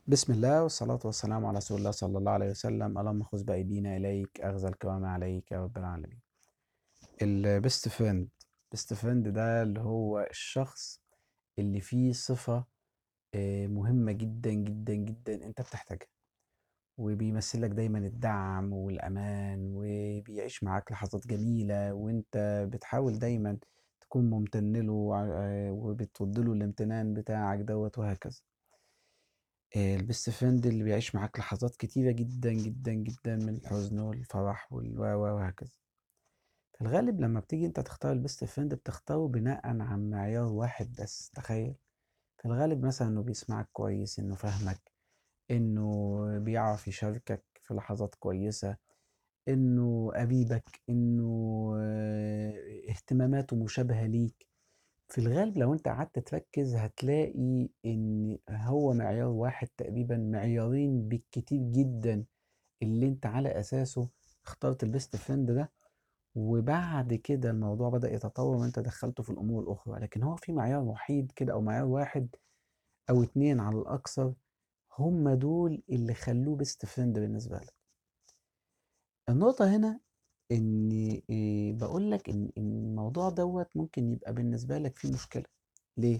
بسم الله والصلاة والسلام على رسول الله صلى الله عليه وسلم اللهم خذ بأيدينا إليك أخذ الكرام عليك يا رب العالمين البيست فريند بيست فريند ده اللي هو الشخص اللي فيه صفة آه، مهمة جدا جدا جدا انت بتحتاجها وبيمثلك دايما الدعم والأمان وبيعيش معاك لحظات جميلة وانت بتحاول دايما تكون ممتن له آه، وبترد له الامتنان بتاعك دوت وهكذا آه، البيست فريند اللي بيعيش معاك لحظات كتيرة جدا جدا جدا من الحزن والفرح والو وهكذا في الغالب لما بتيجي انت تختار البيست فريند بتختاره بناء عن معيار واحد بس تخيل في الغالب مثلا انه بيسمعك كويس انه فاهمك انه بيعرف يشاركك في لحظات كويسة انه قريبك انه آه، اهتماماته مشابهة ليك في الغالب لو انت قعدت تركز هتلاقي ان هو معيار واحد تقريبا معيارين بالكتير جدا اللي انت على اساسه اخترت البيست فريند ده وبعد كده الموضوع بدأ يتطور وانت دخلته في الامور الاخرى لكن هو في معيار وحيد كده او معيار واحد او اتنين على الاكثر هم دول اللي خلوه بيست فريند بالنسبة لك النقطة هنا ان إيه بقول لك ان إن الموضوع دوت ممكن يبقى بالنسبة لك فيه مشكلة ليه؟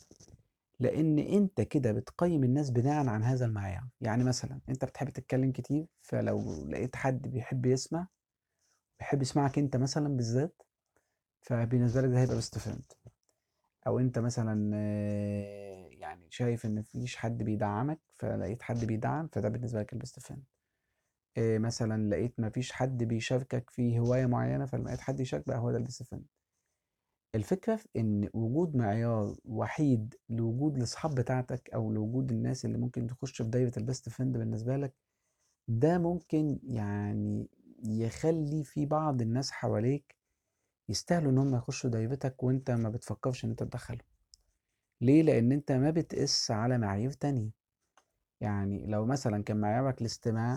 لان انت كده بتقيم الناس بناء عن هذا المعيار يعني مثلا انت بتحب تتكلم كتير فلو لقيت حد بيحب يسمع بيحب يسمعك انت مثلا بالذات فبالنسبة لك ده هيبقى بيست فريند او انت مثلا آه، يعني شايف ان مفيش حد بيدعمك فلقيت حد بيدعم فده بالنسبة لك البيست فريند إيه مثلا لقيت مفيش حد بيشاركك في هواية معينة فلما لقيت حد يشارك بقى هو ده البيست فريند الفكرة في إن وجود معيار وحيد لوجود الأصحاب بتاعتك أو لوجود الناس اللي ممكن تخش في دايرة البيست فريند بالنسبة لك ده ممكن يعني يخلي في بعض الناس حواليك يستاهلوا إن هم يخشوا دايرتك وأنت ما بتفكرش إن أنت تدخلهم ليه؟ لأن أنت ما بتقيس على معايير تانية يعني لو مثلا كان معيارك الاستماع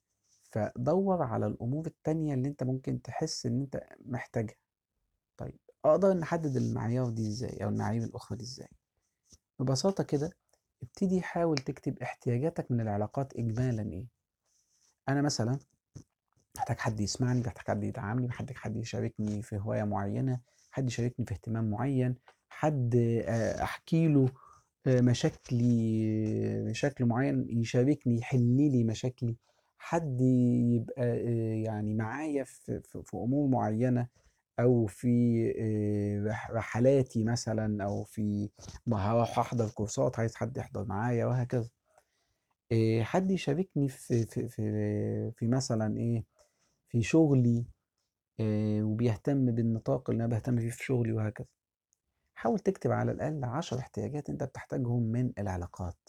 فدور على الأمور التانية اللي أنت ممكن تحس إن أنت محتاجها طيب أقدر نحدد المعايير دي إزاي أو المعايير الأخرى دي إزاي ببساطة كده ابتدي حاول تكتب احتياجاتك من العلاقات إجمالا إيه أنا مثلا محتاج حد يسمعني محتاج حد يدعمني محتاج حد يشاركني في هواية معينة حد يشاركني في اهتمام معين حد آه، أحكي له آه، مشاكلي بشكل معين يشاركني يحل لي مشاكلي حد يبقى آه، يعني معايا في, في, في أمور معينة أو في آه، رح- رحلاتي مثلا أو في ما هروح أحضر كورسات عايز حد يحضر معايا وهكذا آه، حد يشاركني في في في في مثلا إيه في شغلي آه، وبيهتم بالنطاق اللي أنا بهتم فيه في شغلي وهكذا حاول تكتب على الأقل عشر احتياجات أنت بتحتاجهم من العلاقات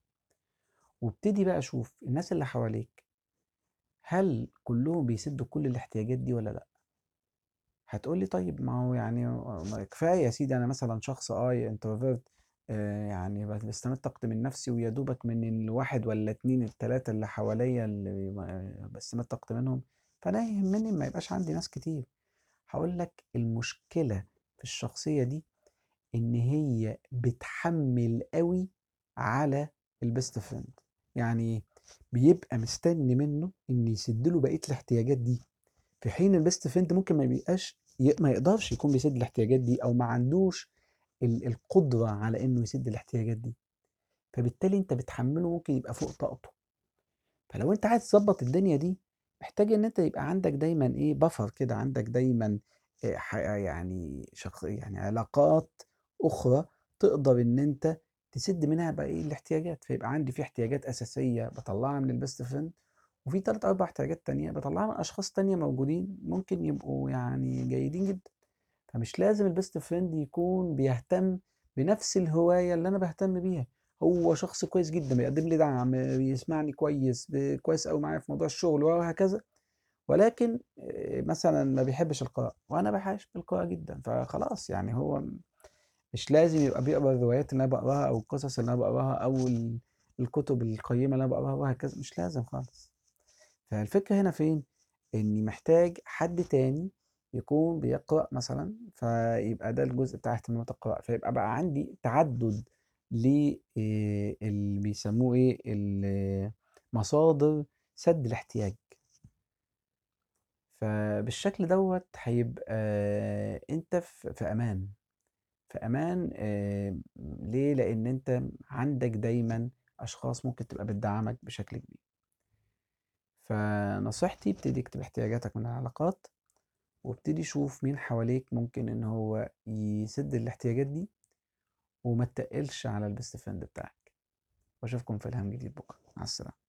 وابتدي بقى شوف الناس اللي حواليك هل كلهم بيسدوا كل الاحتياجات دي ولا لأ هتقولي طيب ما هو يعني ما كفاية يا سيدي أنا مثلا شخص أي انتروفيرت يعني بس- بستمد طاقتي من نفسي ويا دوبك من الواحد ولا اتنين التلاتة اللي حواليا اللي ب- بستمد طاقتي منهم فأنا يهمني ما يبقاش عندي ناس كتير هقول لك المشكلة في الشخصية دي إن هي بتحمل قوي على البيست فريند يعني بيبقى مستني منه إن يسد له بقية الاحتياجات دي في حين البيست فريند ممكن ما يبقاش ي- ما يقدرش يكون بيسد الاحتياجات دي أو ما عندوش ال- القدرة على إنه يسد الاحتياجات دي فبالتالي أنت بتحمله ممكن يبقى فوق طاقته فلو انت عايز تظبط الدنيا دي محتاج ان انت يبقى عندك دايما ايه بفر كده عندك دايما إيه ح- يعني شخص يعني علاقات اخرى تقدر ان انت تسد منها بقى ايه الاحتياجات فيبقى عندي في احتياجات اساسيه بطلعها من البيست فريند وفي ثلاث اربع احتياجات تانية بطلعها من اشخاص تانية موجودين ممكن يبقوا يعني جيدين جدا فمش لازم البيست فريند يكون بيهتم بنفس الهواية اللي أنا بهتم بيها هو شخص كويس جدا بيقدم لي دعم بيسمعني كويس ب- كويس أوي معايا في موضوع الشغل وهكذا ولكن آه، مثلا ما بيحبش القراءة وأنا بحب القراءة جدا فخلاص يعني هو مش لازم يبقى بيقرا الروايات اللي أنا بقراها أو القصص اللي أنا بقراها أو ال- الكتب القيمة اللي أنا بقراها وهكذا مش لازم خالص فالفكرة هنا فين؟ إني محتاج حد تاني يكون بيقرأ مثلا فيبقى ده الجزء بتاع اهتمامات القراءة فيبقى بقى عندي تعدد ل آآ اللي بيسموه إيه، ال مصادر سد الاحتياج. فبالشكل دوّة هيبقى أنت في في أمان، في أمان آآ ليه؟ لإن أنت عندك دايمًا أشخاص ممكن تبقى بتدعّمك بشكل كبير. فنصيحتي ابتدي اكتب احتياجاتك من العلاقات، وابتدي شوف مين حواليك ممكن إن هو يسد الاحتياجات دي، وما تتقِّلش على الbest friend بتاعك. وأشوفكم في إلهام جديد بكرة، مع السلامة.